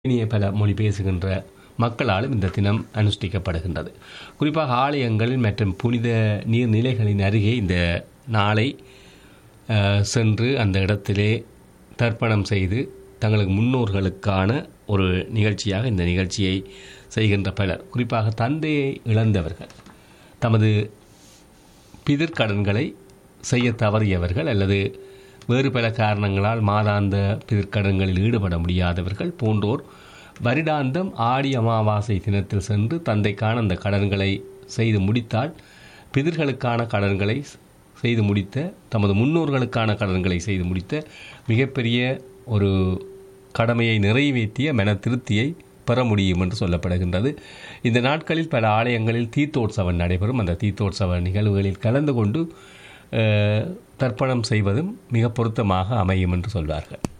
இனிய பல மொழி பேசுகின்ற மக்களாலும் இந்த தினம் அனுஷ்டிக்கப்படுகின்றது குறிப்பாக ஆலயங்கள் மற்றும் புனித நீர்நிலைகளின் அருகே இந்த நாளை அஹ், சென்று அந்த இடத்திலே தர்ப்பணம் செய்து தங்களுக்கு முன்னோர்களுக்கான ஒரு நிகழ்ச்சியாக இந்த நிகழ்ச்சியை செய்கின்ற பலர் குறிப்பாக தந்தையை இழந்தவர்கள் தமது பிதிர்க்கடன்களை செய்ய தவறியவர்கள் அல்லது வேறு பல காரணங்களால் மாதாந்த பிதிர்க்கடன்களில் ஈடுபட முடியாதவர்கள் போன்றோர் வருடாந்தம் ஆடி அமாவாசை தினத்தில் சென்று தந்தைக்கான அந்த கடன்களை செய்து முடித்தால் பிதிர்களுக்கான கடன்களை செய்து முடித்த தமது முன்னோர்களுக்கான கடன்களை செய்து முடித்த மிகப்பெரிய ஒரு கடமையை நிறைவேற்றிய மன திருப்தியை பெற முடியும் என்று சொல்லப்படுகின்றது இந்த நாட்களில் பல ஆலயங்களில் தீர்த்தோற்சவம் நடைபெறும் அந்த தீர்த்தோற்சவ நிகழ்வுகளில் கலந்து கொண்டு அஹ், தர்ப்பணம் செய்வதும் மிக பொருத்தமாக அமையும் என்று சொல்வார்கள்